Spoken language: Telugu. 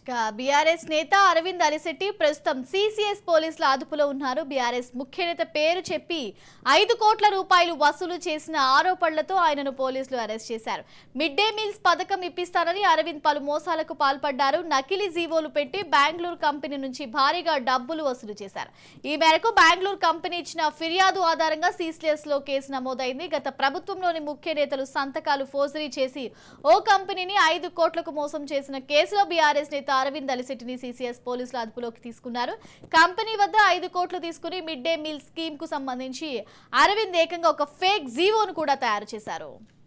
ఇక బీఆర్ఎస్ నేత అరవింద్ అలిశెట్టి ప్రస్తుతం సిసిఎస్ పోలీసుల అదుపులో ఉన్నారు బీఆర్ఎస్ ముఖ్య నేత పేరు చెప్పి ఐదు కోట్ల రూపాయలు వసూలు చేసిన ఆరోపణలతో ఆయనను పోలీసులు అరెస్ట్ చేశారు మిడ్ డే మీల్స్ పథకం ఇప్పిస్తారని అరవింద్ పలు మోసాలకు పాల్పడ్డారు నకిలీ జీవోలు పెట్టి బెంగళూరు కంపెనీ నుంచి భారీగా డబ్బులు వసూలు చేశారు ఈ మేరకు బెంగళూరు కంపెనీ ఇచ్చిన ఫిర్యాదు ఆధారంగా సిసిఎస్ లో కేసు నమోదైంది గత ప్రభుత్వంలోని ముఖ్య నేతలు సంతకాలు ఫోర్జరీ చేసి ఓ కంపెనీని ఐదు కోట్లకు మోసం చేసిన కేసులో బీఆర్ఎస్ నేత అరవింద్ అలిశెట్టిని సీసీఎస్ పోలీసులు అదుపులోకి తీసుకున్నారు కంపెనీ వద్ద ఐదు కోట్లు తీసుకుని మిడ్ డే మీల్ స్కీమ్ కు సంబంధించి అరవింద్ ఏకంగా ఒక ఫేక్ జీవోను కూడా తయారు చేశారు